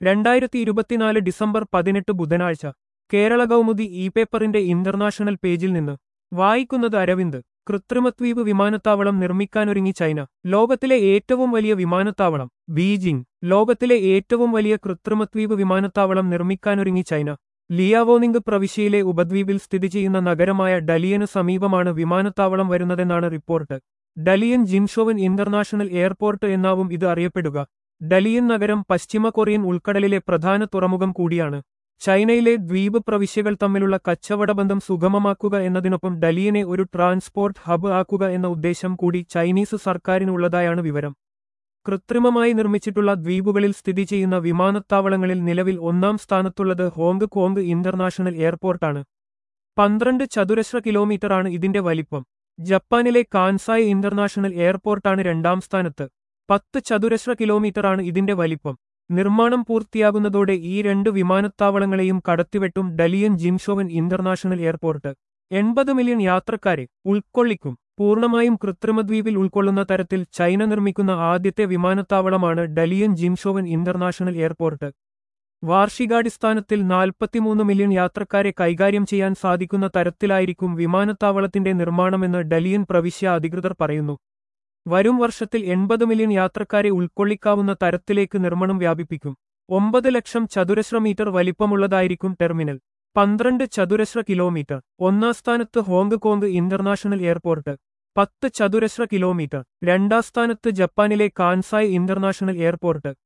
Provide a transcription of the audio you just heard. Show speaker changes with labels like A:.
A: രണ്ടായിരത്തി ഇരുപത്തിനാല് ഡിസംബർ പതിനെട്ട് ബുധനാഴ്ച കേരള കൗമുദി ഇ പേപ്പറിന്റെ ഇന്റർനാഷണൽ പേജിൽ നിന്ന് വായിക്കുന്നത് അരവിന്ദ് കൃത്രിമദ്വീപ് വിമാനത്താവളം നിർമ്മിക്കാനൊരുങ്ങി ചൈന ലോകത്തിലെ ഏറ്റവും വലിയ വിമാനത്താവളം ബീജിംഗ് ലോകത്തിലെ ഏറ്റവും വലിയ കൃത്രിമദ്വീപ് വിമാനത്താവളം നിർമ്മിക്കാനൊരുങ്ങി ചൈന ലിയാവോനിംഗ് പ്രവിശ്യയിലെ ഉപദ്വീപിൽ സ്ഥിതി ചെയ്യുന്ന നഗരമായ ഡലിയന് സമീപമാണ് വിമാനത്താവളം വരുന്നതെന്നാണ് report Dalian Jinzhouwan international airport എന്നാവും ഇത് അറിയപ്പെടുക ഡലിയൻ നഗരം പശ്ചിമ കൊറിയൻ ഉൾക്കടലിലെ പ്രധാന തുറമുഖം കൂടിയാണ് ചൈനയിലെ ദ്വീപ് പ്രവിശ്യകൾ തമ്മിലുള്ള കച്ചവട ബന്ധം സുഗമമാക്കുക എന്നതിനൊപ്പം ഡലിയനെ ഒരു ട്രാൻസ്പോർട്ട് ഹബ് ആക്കുക എന്ന ഉദ്ദേശം കൂടി ചൈനീസ് സർക്കാരിനുള്ളതായാണ് വിവരം കൃത്രിമമായി നിർമ്മിച്ചിട്ടുള്ള ദ്വീപുകളിൽ സ്ഥിതി ചെയ്യുന്ന വിമാനത്താവളങ്ങളിൽ നിലവിൽ ഒന്നാം സ്ഥാനത്തുള്ളത് ഹോങ്ക് കോങ് ഇന്റർനാഷണൽ എയർപോർട്ടാണ് പന്ത്രണ്ട് ചതുരശ്ര കിലോമീറ്ററാണ് ഇതിന്റെ വലിപ്പം ജപ്പാനിലെ കാൻസായ് ഇന്റർനാഷണൽ എയർപോർട്ടാണ് രണ്ടാം സ്ഥാനത്ത് പത്ത് ചതുരശ്ര കിലോമീറ്ററാണ് ഇതിന്റെ വലിപ്പം നിർമ്മാണം പൂർത്തിയാകുന്നതോടെ ഈ രണ്ട് വിമാനത്താവളങ്ങളെയും കടത്തിവെട്ടും ഡലിയൻ ജിംഷോവൻ ഇന്റർനാഷണൽ എയർപോർട്ട് എൺപത് മില്യൺ യാത്രക്കാരെ ഉൾക്കൊള്ളിക്കും പൂർണ്ണമായും കൃത്രിമദ്വീപിൽ ഉൾക്കൊള്ളുന്ന തരത്തിൽ ചൈന നിർമ്മിക്കുന്ന ആദ്യത്തെ വിമാനത്താവളമാണ് ഡലിയൻ ജിംഷോവൻ ഇന്റർനാഷണൽ എയർപോർട്ട് വാർഷികാടിസ്ഥാനത്തിൽ നാൽപ്പത്തിമൂന്ന് മില്യൺ യാത്രക്കാരെ കൈകാര്യം ചെയ്യാൻ സാധിക്കുന്ന തരത്തിലായിരിക്കും വിമാനത്താവളത്തിന്റെ നിർമ്മാണമെന്ന് ഡലിയൻ പ്രവിശ്യ അധികൃതർ പറയുന്നു വരും വർഷത്തിൽ എൺപത് മില്യൺ യാത്രക്കാരെ ഉൾക്കൊള്ളിക്കാവുന്ന തരത്തിലേക്ക് നിർമ്മാണം വ്യാപിപ്പിക്കും ഒമ്പത് ലക്ഷം ചതുരശ്ര മീറ്റർ വലിപ്പമുള്ളതായിരിക്കും ടെർമിനൽ പന്ത്രണ്ട് ചതുരശ്ര കിലോമീറ്റർ ഒന്നാം സ്ഥാനത്ത് ഹോങ്ക് കോങ് ഇന്റർനാഷണൽ എയർപോർട്ട് പത്ത് ചതുരശ്ര കിലോമീറ്റർ രണ്ടാം സ്ഥാനത്ത് ജപ്പാനിലെ കാൻസായ് ഇന്റർനാഷണൽ എയർപോർട്ട്